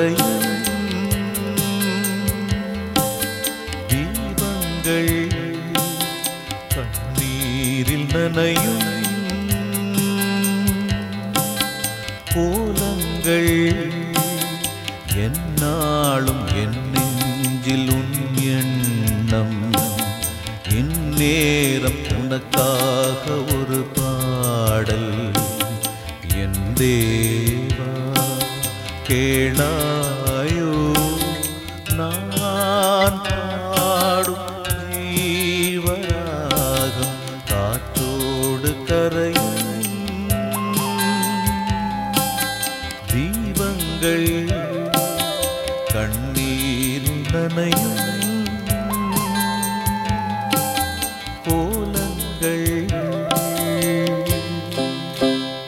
கரையும் தீபங்கள் கண்ணீரில் நனையும் கோலங்கள் என்னாலும் என் நெஞ்சில் உன் எண்ணம் இந்நேரம் உனக்காக ஒரு பாடல் என் தேவா கேளாயோ நான் பாடும் ஜீவராகம் காற்றோடு கரையும் தீபங்கள் கண்ணீர் நனையும் கோலங்கள்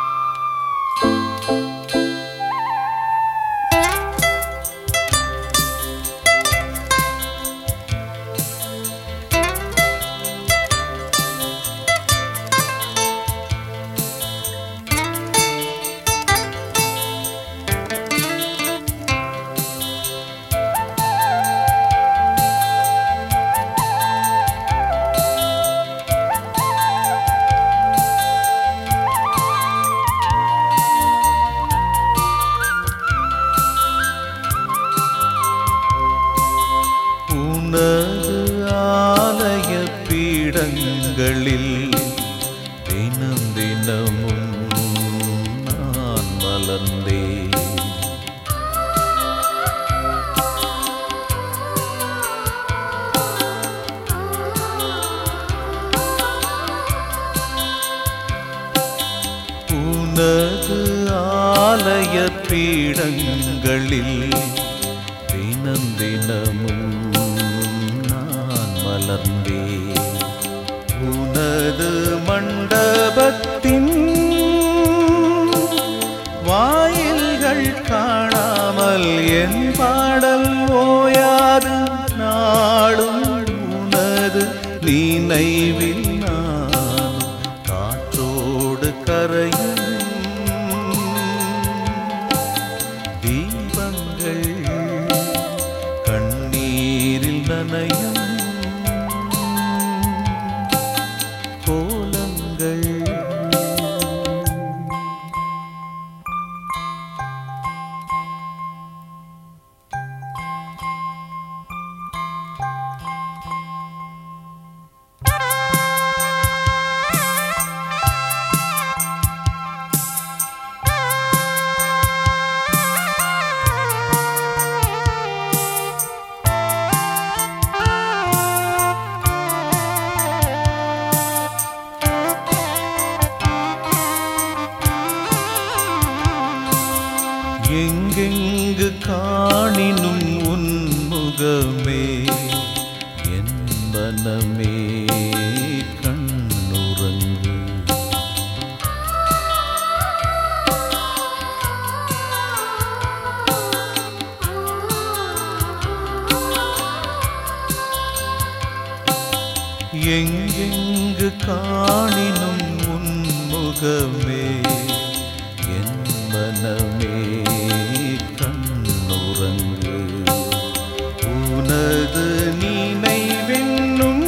உனது ஆலய பீடங்களில் தினம் தினமும் நான் மலர்ந்தேன் உனது ஆலய பீடங்களில் தினம் தினமும் நான் மலர்ந்தேன் உனது மண்டபத்தின் வாயில்கள் காணாமல் என் பாடல் ஓயாது நாளும் உனது நினைவில் நான் காற்றோடு கரையும் தீபங்கள் கண்ணீரில் நனையும் கோலங்கள் எங்கெங்கு காணினும் உன் முகமே என் மனமே கண்ணுறங்கு எங்கெங்கு காணினும் உன் முகமே என் மனமே கண்ணுறங்கு உனது நினைவென்னும்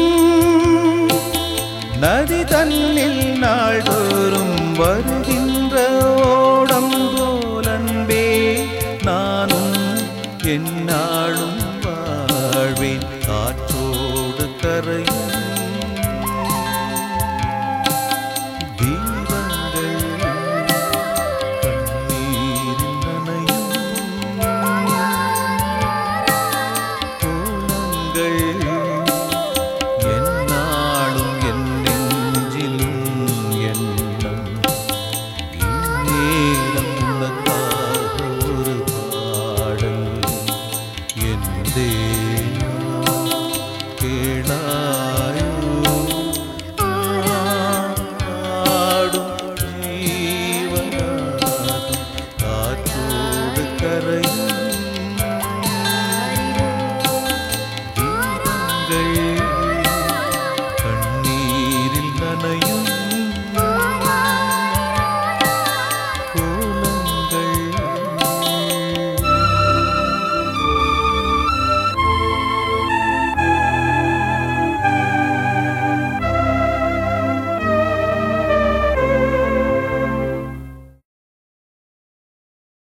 நதி தன்னில் நாள்தோறும் வருகின்ற ஓடம் போலன்பே நானும் என்னாலும் வாழ்வேன் காற்றோடு கரை